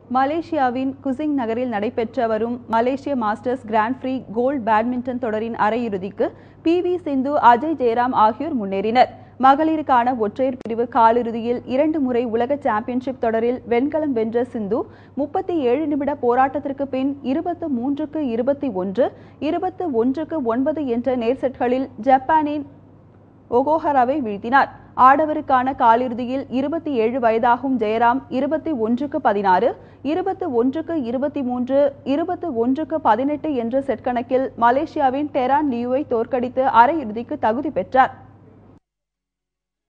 மலேசியாவின் குசிங் நகரில் நடைபெற்று வரும் மலேசிய Masters Grand Prix Gold badminton தொடரின் அரையிறுதிக்கு பி வி சிந்து அஜய் ஜெயராம் ஆகியோர் முன்னேறினர் மகளிருக்கான ஒற்றையர் பிரிவு காலிறுதியில் இரண்டு முறை உலக சாம்பியன்ஷிப் தொடரில் வெண்கலம் வென்ற சிந்து முப்பத்தி ஏழு நிமிட போராட்டத்திற்கு பின் இருபத்து மூன்றுக்கு இருபத்தி ஒன்று இருபத்து ஒன்றுக்கு ஒன்பது என்ற நேர் செட்களில் ஜப்பானின் ஒகோஹராவை வீழ்த்தினார் ஆடவருக்கான காலிறுதியில் இருபத்தி ஏழு வயதாகும் ஜெயராம் இருபத்தி ஒன்றுக்கு பதினாறு இருபத்து ஒன்றுக்கு இருபத்தி மூன்று இருபத்து ஒன்றுக்கு பதினெட்டு என்ற செட் கணக்கில் மலேசியாவின் டெரான் லியூவை தோற்கடித்து அரையிறுதிக்கு தகுதி பெற்றார்